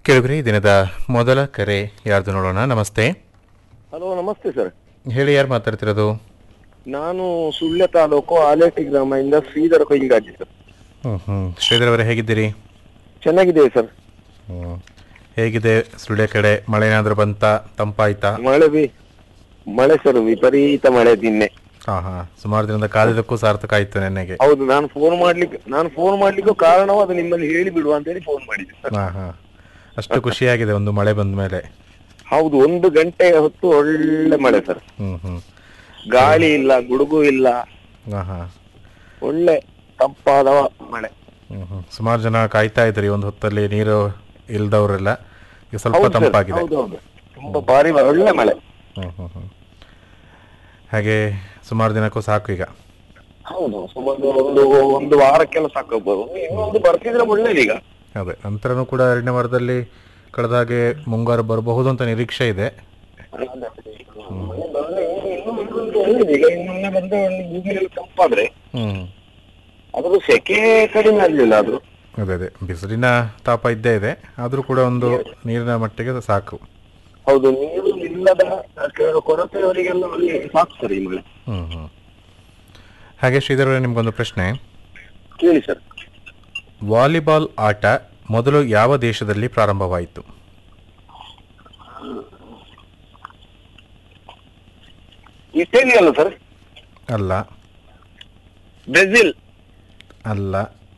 ಕೇಳಿದ್ರಿ ಈ ದಿನದ ಮೊದಲ ಕರೆ ಯಾರ್ದು ನೋಡೋಣ ನಮಸ್ತೆ ಹಲೋ ನಮಸ್ತೆ ಸರ್ ಹೇಳಿ ಯಾರು ಮಾತಾಡ್ತಿರೋದು ನಾನು ಸುಳ್ಯ ತಾಲೂಕು ಆಲೇಟಿ ಗ್ರಾಮದಿಂದ ಶ್ರೀಧರ ಕೊಯ್ಲಿಗಾಜಿ ಸರ್ ಹ್ಞೂ ಹ್ಞೂ ಶ್ರೀಧರ್ ಅವರೇ ಹೇಗಿದ್ದೀರಿ ಚೆನ್ನಾಗಿದೆ ಸರ್ ಹ್ಞೂ ಹೇಗಿದೆ ಸುಳ್ಯ ಕಡೆ ಮಳೆ ಏನಾದರೂ ಬಂತಾ ತಂಪಾಯ್ತಾ ಮಳೆ ಬಿ ಮಳೆ ಸರ್ ವಿಪರೀತ ಮಳೆ ನಿನ್ನೆ ಹಾಂ ಹಾಂ ಸುಮಾರು ದಿನದ ಕಾದಿದ್ದಕ್ಕೂ ಸಾರ್ಥಕ ಆಯಿತು ನೆನ್ನೆಗೆ ಹೌದು ನಾನು ಫೋನ್ ಮಾಡ್ಲಿಕ್ಕೆ ನಾನು ಫೋನ್ ಮಾಡ್ಲಿಕ್ಕೂ ಕಾರಣವು ಅದು ನಿಮ್ಮಲ್ಲಿ ಹೇಳಿ ಬಿಡುವ ಅಂತ ಹೇಳಿ ಫೋನ್ ಮಾಡಿದ್ದೆ ಸರ್ ಹಾಂ ಹಾಂ ಅಷ್ಟು ಖುಷಿಯಾಗಿದೆ ಒಂದು ಮಳೆ ಬಂದ ಮೇಲೆ ಹೌದು ಒಂದು ಗಂಟೆ ಹೊತ್ತು ಒಳ್ಳೆ ಮಳೆ ಸರ್ ಹ್ಞೂ ಹ್ಞೂ ಗಾಳಿ ಇಲ್ಲ ಗುಡುಗು ಇಲ್ಲ ಹಾಂ ಹಾಂ ಒಳ್ಳೆ ತಂಪಾದ ಮಳೆ ಹ್ಞೂ ಹ್ಞೂ ಸುಮಾರು ಜನ ಕಾಯ್ತಾ ಇದ್ರಿ ಒಂದು ಹೊತ್ತಲ್ಲಿ ನೀರು ಇಲ್ದವರೆಲ್ಲ ಈಗ ಸ್ವಲ್ಪ ಹೌದು ಸರ್ ತಂಪಾಗಿದೆ ಹೌದು ಹೌದು ತುಂಬಾ ಭಾರಿ ಮ- ಒಳ್ಳೆ ಮಳೆ ಹ್ಞೂ ಹ್ಞೂ ಹ್ಞೂ ಹಾಗೆ ಸುಮಾರು ದಿನಕ್ಕೂ ಸಾಕು ಈಗ ಹೌದು ಸುಮಾರು ಒಂದು ಒಂದು ವಾರಕ್ಕೆಲ್ಲ ಸಾಕಾಗ್ಬೋದು ಇನ್ನೊಂದು ಬರ್ತಿದ್ರೆ ಒಳ್ಳೇದೀಗ ಅದೇ ನಂತರನೂ ಕೂಡ ಎರಡನೇ ವಾರದಲ್ಲಿ ಕಳೆದ ಹಾಗೆ ಮುಂಗಾರು ಬರಬಹುದು ಅಂತ ನಿರೀಕ್ಷೆ ಇದೆ ಈಗ ಇನ್ನೊಮ್ಮೆ ಬಂದ್ರೆ ಒಂದು ಭೂಮಿಯಲ್ಲಿ ತಂಪಾದ್ರೆ ಹ್ಞೂ ಅದ್ರದ್ದು ಸೆಕೆ ಕಡಿಮೆ ಆಗ್ಲಿಲ್ಲ ಅದು ಅದೇ ಅದೇ ಬಿಸಿಲಿನ ತಾಪ ಇದ್ದೇ ಇದೆ ಆದರೂ ಕೂಡ ಒಂದು ನೀರಿನ ಮಟ್ಟಿಗೆ ಸಾಕು ಹೌದು ನೀರು ಇಲ್ಲದ ಕೆಲವು ಕೊರತೆಯವರಿಗೆಲ್ಲ ಅಲ್ಲಿ ಸಾಕು ಸರ್ ಈ ಮಳೆ ಹ್ಞೂ ಹ್ಞೂ ಹಾಗೆ ಶ್ರೀಧರ್ ಅವರೇ ನಿಮಗೊಂದು ಪ್ರಶ್ನೆ ಕೇಳಿ ಸರ್ ವಾಲಿಬಾಲ್ ಆಟ ಮೊದಲು ಯಾವ ದೇಶದಲ್ಲಿ ಪ್ರಾರಂಭವಾಯಿತು ಇಟಲಿ ಅಲ್ಲ ಸರ್ ಅಲ್ಲ ಬ್ರೆಜಿಲ್ ಅಲ್ಲ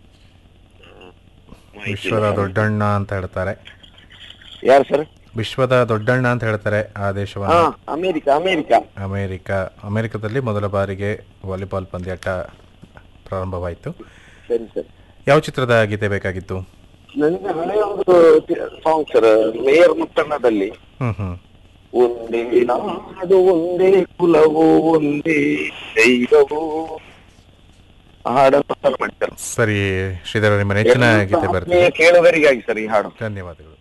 ವಿಶ್ವದ ದೊಡ್ಡಣ್ಣ ಅಂತ ಹೇಳ್ತಾರೆ ಯಾರು ಸರ್ ವಿಶ್ವದ ದೊಡ್ಡಣ್ಣ ಅಂತ ಹೇಳ್ತಾರೆ ಆ ಹಾ ದೇಶವನ್ನು ಅಮೇರಿಕ ಅಮೇರಿಕ ಅಮೇರಿಕ ಅಮೇರಿಕದಲ್ಲಿ ಮೊದಲ ಬಾರಿಗೆ ವಾಲಿಬಾಲ್ ಪಂದ್ಯಾಟ ಪ್ರಾರಂಭವಾಯಿತು ಸರಿ ಸರ್ ಯಾವ ಚಿತ್ರದ ಗೀತೆ ಬೇಕಾಗಿತ್ತು ನನಗೆ ಹಳೆಯ ಒಂದು ಸಾಂಗ್ ಸರ್ ಮೇಯರ್ ಮುತ್ತಣ್ಣದಲ್ಲಿ ಹ್ಮ್ ಹ್ಮ್ ಒಂದೇ ನಾಡು ಒಂದೇ ಕುಲವೋ ಒಂದೇ ದೈವವೋ ಆ ಹಾಡನ್ನು ಪ್ರಸಾರ ಮಾಡ್ತಾರೆ ಸರಿ ಶ್ರೀಧರ ನಿಮ್ಮ ನೆಚ್ಚಿನ ಗೀತೆ ಬರ್ತೀವಿ ಆತ್ಮೀಯ ಕೇಳುಗರಿಗಾಗಿ ಸರ್ ಈ ಹಾಡು ಧನ್ಯವಾದಗಳು